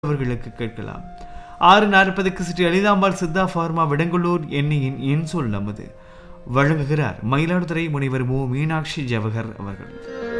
அவர்களுக்கு கேட்கலாம் ஆறு நாற்பதுக்கு ஸ்ரீ அலிதாம்பாள் சித்தா ஃபார்மா விடங்குளூர் எண்ணெயின் என் சொல் நமது வழங்குகிறார் மயிலாடுதுறை முனைவர் மு மீனாட்சி ஜவஹர் அவர்கள்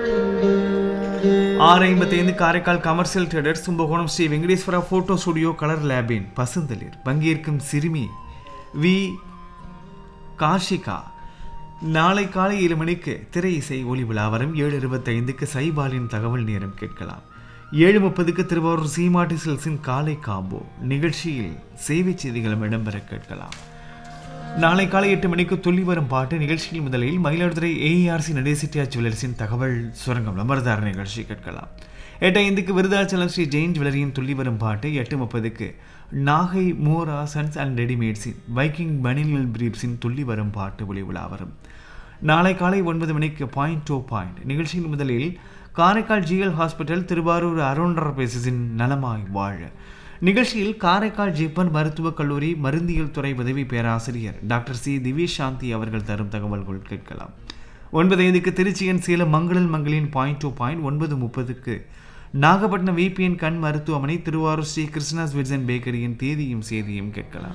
ஆறு ஐம்பத்தி ஐந்து Karaikal commercial traders Kumbakonam Sri Venkateswara photo studio colour லேபின் பசுந்தளிர் பங்கேற்கும் சிறுமி வி காஷிகா நாளை காலை ஏழு மணிக்கு திரை இசை ஒளி விழா வரும் ஏழு இருபத்தைந்துக்கு சைபாலின் தகவல் நேரம் கேட்கலாம் ஏழு முப்பதுக்கு திருவாரூர் சீமாட்டி சில்ஸின் காலை காம்போ நிகழ்ச்சியில் சேவை செய்திகளும் இடம்பெற கேட்கலாம் நாளை காலை எட்டு மணிக்கு துள்ளி வரும் பாட்டு நிகழ்ச்சியில் முதலில் மயிலாடுதுறை ஏஆர்சி நடேசிட்டியா ஜுவல்லர்ஸின் தகவல் சுரங்கம் நம்பர்தார நிகழ்ச்சி கேட்கலாம் எட்டு ஐந்துக்கு விருதாச்சலம் ஸ்ரீ ஜெயின் ஜுவல்லரியின் துள்ளி வரும் பாட்டு எட்டு முப்பதுக்கு நாகை மோரா சன்ஸ் அண்ட் ரெடிமேட்ஸின் வைக்கிங் பனியல் பிரீப்ஸின் துள்ளி வரும் பாட்டு ஒளி விழா வரும் நாளை காலை ஒன்பது மணிக்கு பாயிண்ட் டூ பாயிண்ட் நிகழ்ச்சியின் முதலில் காரைக்கால் ஜிஎல் ஹாஸ்பிட்டல் திருவாரூர் அருண்டர் பேசிஸின் நலமாய் வாழ நிகழ்ச்சியில் காரைக்கால் ஜிப்பன் மருத்துவக் கல்லூரி மருந்தியல் துறை உதவி பேராசிரியர் டாக்டர் சி திவ்யசாந்தி சாந்தி அவர்கள் தரும் தகவல்கள் கேட்கலாம் ஒன்பது ஐந்துக்கு திருச்சியன் சேலம் மங்களல் மங்களின் பாயிண்ட் டூ பாயிண்ட் ஒன்பது முப்பதுக்கு நாகப்பட்டினம் விபிஎன் கண் மருத்துவமனை திருவாரூர் ஸ்ரீ கிருஷ்ணாஸ் விட்சன் பேக்கரியின் தேதியும் செய்தியும் கேட்கலாம்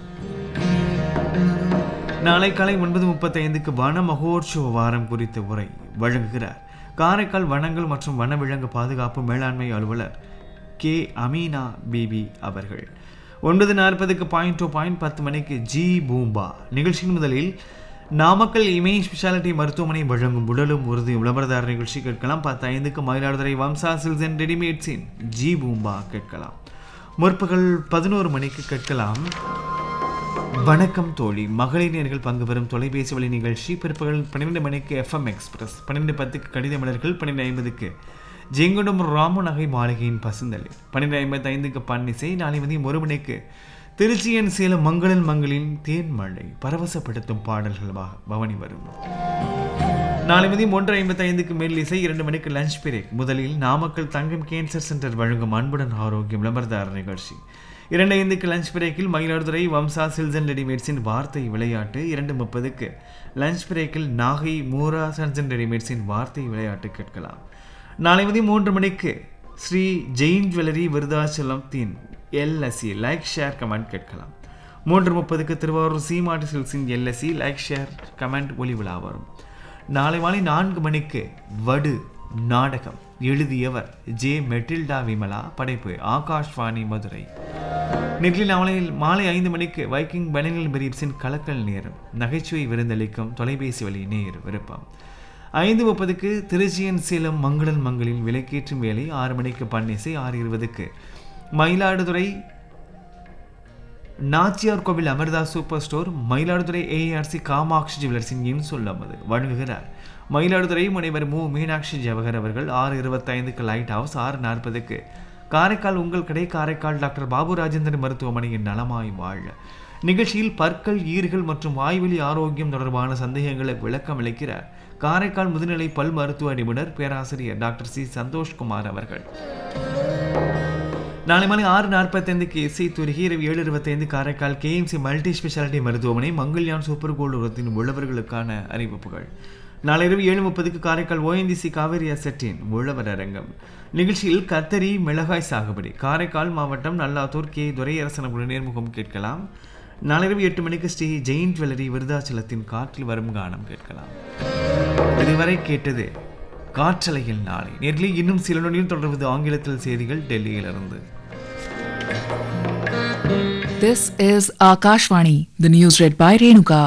நாளை காலை ஒன்பது முப்பத்தைந்துக்கு வன மகோற்சவ வாரம் குறித்த உரை வழங்குகிறார் காரைக்கால் வனங்கள் மற்றும் வனவிலங்கு பாதுகாப்பு மேலாண்மை அலுவலர் கே அமீனா பிபி அவர்கள் ஒன்பது நாற்பதுக்கு பாயிண்ட் டூ பாயிண்ட் பத்து மணிக்கு ஜி பூம்பா நிகழ்ச்சியின் முதலில் நாமக்கல் இமேஜ் ஸ்பெஷாலிட்டி மருத்துவமனை வழங்கும் உடலும் உறுதி விளம்பரதார நிகழ்ச்சி கேட்கலாம் பத்து ஐந்துக்கு மயிலாடுதுறை வம்சா சில்ஸ் அண்ட் ரெடிமேட்ஸின் ஜி பூம்பா கேட்கலாம் முற்பகல் பதினோரு மணிக்கு கேட்கலாம் வணக்கம் தோழி மகளிர் பங்கு பெறும் தொலைபேசி வழி நிகழ்ச்சி பிற்பகல் பன்னிரெண்டு மணிக்கு எஃப்எம் எக்ஸ்பிரஸ் பன்னிரெண்டு பத்துக்கு கடித மலர்கள் பன்னிரெண்டு ஐம்பதுக்கு ஜெங்குடம் ராமு நகை மாளிகையின் பசுந்தலை பன்னிரெண்டு ஐம்பத்தி ஐந்துக்கு பன்னிசை நாளை மதியம் ஒரு மணிக்கு திருச்சியன் சேலம் மங்களன் மங்களின் தேன்மழை பரவசப்படுத்தும் பாடல்கள் வா- பவனி வரும் நாளை மதியம் ஒன்று ஐம்பத்தி ஐந்துக்கு மேல் இசை இரண்டு மணிக்கு லஞ்ச் பிரேக் முதலில் நாமக்கல் தங்கம் கேன்சர் சென்டர் வழங்கும் அன்புடன் ஆரோக்கியம் விளம்பரதார நிகழ்ச்சி இரண்டு ஐந்துக்கு லஞ்ச் பிரேக்கில் மயிலாடுதுறை வம்சா சில்சன் ரெடிமேட்ஸின் வார்த்தை விளையாட்டு இரண்டு முப்பதுக்கு லஞ்ச் பிரேக்கில் நாகை மூரா சன்சன் ரெடிமேட்ஸின் வார்த்தை விளையாட்டு கேட்கலாம் நாளை மதியம் மூன்று மணிக்கு ஸ்ரீ ஜெயின் ஜுவல்லரி விருதாச்சலத்தின் எல்எஸ்சி லைக் ஷேர் கமெண்ட் கேட்கலாம் மூன்று முப்பதுக்கு திருவாரூர் சீமாட்டி சில்ஸின் எல்எஸ்சி லைக் ஷேர் கமெண்ட் ஒளி விழா வரும் நாளை மாலை நான்கு மணிக்கு வடு நாடகம் எழுதியவர் ஜே மெட்டில்டா விமலா படைப்பு ஆகாஷ்வாணி மதுரை நெட்லி நாளையில் மாலை ஐந்து மணிக்கு வைக்கிங் பனியல் பிரீப்ஸின் கலக்கல் நேரம் நகைச்சுவை விருந்தளிக்கும் தொலைபேசி வழி நேர் விருப்பம் ஐந்து முப்பதுக்கு திருச்சியன் சேலம் மங்களன் மங்களில் விலைக்கேற்றும் வேலை ஆறு மணிக்கு பன்னிசை ஆறு இருபதுக்கு Mayiladuthurai Nachiyar Kovil Amirtha super store Mayiladuthurai ARC Kamatchi ஜுவல்லர்ஸின் என் சொல்லாமது வழங்குகிறார் மயிலாடுதுறை முனைவர் மு மீனாட்சி ஜவஹர் அவர்கள் ஆறு இருபத்தைந்துக்கு லைட் ஹவுஸ் ஆறு நாற்பதுக்கு காரைக்கால் உங்கள் கடை காரைக்கால் டாக்டர் பாபு ராஜேந்திரன் மருத்துவமனையின் நலமாய் வாழ நிகழ்ச்சியில் பற்கள் ஈறுகள் மற்றும் வாய்வெளி ஆரோக்கியம் தொடர்பான சந்தேகங்களுக்கு விளக்கம் அளிக்கிறார் காரைக்கால் முதுநிலை பல் மருத்துவ நிபுணர் பேராசிரியர் டாக்டர் சி சந்தோஷ்குமார் அவர்கள் நாளை மாலை ஆறு நாற்பத்தைந்துக்கு இசை துருகி இரவு ஏழு இருபத்தைந்து காரைக்கால் கேஎம்சி மல்டி ஸ்பெஷாலிட்டி மருத்துவமனை மங்கள்யான் சூப்பர் கோல்டு உரத்தின் உள்ளவர்களுக்கான அறிவிப்புகள் நாளை இரவு ஏழு முப்பதுக்கு காரைக்கால் ஓஎன்டிசி காவேரி அசட்டின் உழவர் அரங்கம் நிகழ்ச்சியில் கத்தரி மிளகாய் சாகுபடி காரைக்கால் மாவட்டம் நல்லாத்தூர் கே துரையரசன் அவர்கள் நேர்முகம் கேட்கலாம் நாளிரவு எட்டு மணிக்கு ஸ்ரீ ஜெயின் ஜுவல்லரி விருதாச்சலத்தின் காற்றில் வரும் கானம் கேட்கலாம் இதுவரை கேட்டது காற்றலையில் நாளை நேரில் இன்னும் சில நொடியில் தொடர்வது ஆங்கிலத்தில் செய்திகள் டெல்லியிலிருந்து This is Akashvani, the news read by Renuka.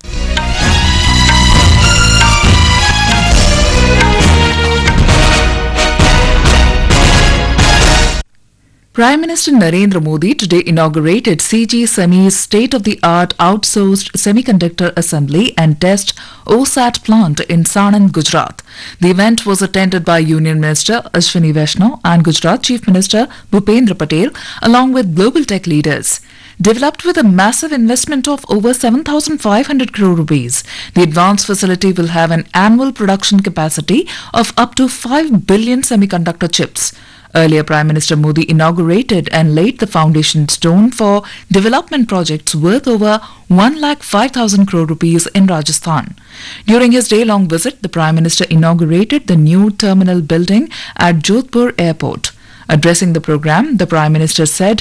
Prime Minister Narendra Modi today inaugurated CG Semi's state-of-the-art outsourced semiconductor assembly and test OSAT plant in Sanand, Gujarat. The event was attended by Union Minister Ashwini Vaishnaw and Gujarat Chief Minister Bhupendra Patel along with global tech leaders. Developed with a massive investment of over 7,500 crore rupees, the advanced facility will have an annual production capacity of up to 5 billion semiconductor chips. Earlier, Prime Minister Modi inaugurated and laid the foundation stone for development projects worth over 1 lakh 5,000 crore rupees in Rajasthan. During his day-long visit, the Prime Minister inaugurated the new terminal building at Jodhpur Airport. Addressing the program, the Prime Minister said